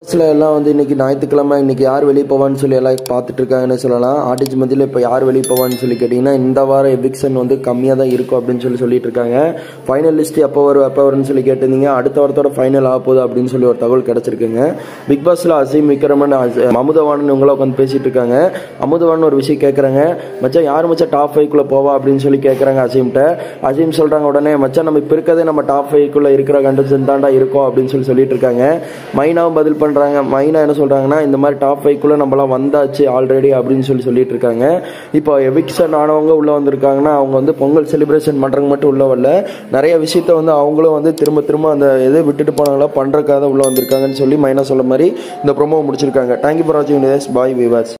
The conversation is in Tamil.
சில எல்லாம் வந்து இன்னைக்கு ஞாயிற்றுக்கிழமை இன்னைக்கு யார் வெளியே போவான்னு சொல்லி எல்லாம் பார்த்துட்டு இருக்காங்கன்னு சொல்லலாம் ஆர்டிஜ் மத்தியில் இப்போ யார் வெளியே போவான்னு சொல்லி கேட்டிங்கன்னா இந்த வாரம் எவிக்ஷன் வந்து கம்மியாக தான் இருக்கும் அப்படின்னு சொல்லி சொல்லிட்டு இருக்காங்க ஃபைனல் லிஸ்ட் எப்போ வரும் எப்போ வரும்னு சொல்லி கேட்டிருந்தீங்க அடுத்த வாரத்தோட ஃபைனல் ஆக போகுது அப்படின்னு சொல்லி ஒரு தகவல் கிடச்சிருக்குங்க பிக் பாஸில் அசீம் விக்ரமன் அஸ்- அமுதவாணன் இவங்களாம் உட்காந்து பேசிட்டு இருக்காங்க அமுதவான் ஒரு விஷயம் கேட்குறாங்க மச்சான் யார் மச்சான் டாப் ஃபைவ்க்குள்ளே போவா அப்படின்னு சொல்லி கேட்குறாங்க அசீம்கிட்ட அசீம் சொல்கிறாங்க உடனே மச்சான் நம்ம இப்போ இருக்கதே நம்ம டாப் ஃபைவ்க்குள்ளே இருக்கிற கண்டஸ்டன் தாண்டா இருக்கோம் அப்படின்னு சொல்லி சொல்லிட்டு இருக்காங்க மைனாவும் பதில் பண்ணுறாங்க மைனா என்ன சொல்கிறாங்கன்னா இந்த மாதிரி டாப் ஃபைவ்க்குள்ளே நம்மளாம் வந்தாச்சு ஆல்ரெடி அப்படின்னு சொல்லி சொல்லிட்டு இருக்காங்க இப்போ எவிக்ஷன் ஆனவங்க உள்ளே வந்திருக்காங்கன்னா அவங்க வந்து பொங்கல் செலிப்ரேஷன் பண்ணுறவங்க மட்டும் உள்ள வரல நிறைய விஷயத்த வந்து அவங்களும் வந்து திரும்ப திரும்ப அந்த எதை விட்டுட்டு போனாங்களோ பண்ணுறக்காக தான் உள்ளே வந்திருக்காங்கன்னு சொல்லி மைனா சொல்ல மாதிரி இந்த ப்ரோமோ முடிச்சிருக்காங்க தேங்க்யூ ஃபார் வாட்சிங் பாய் விவாஸ்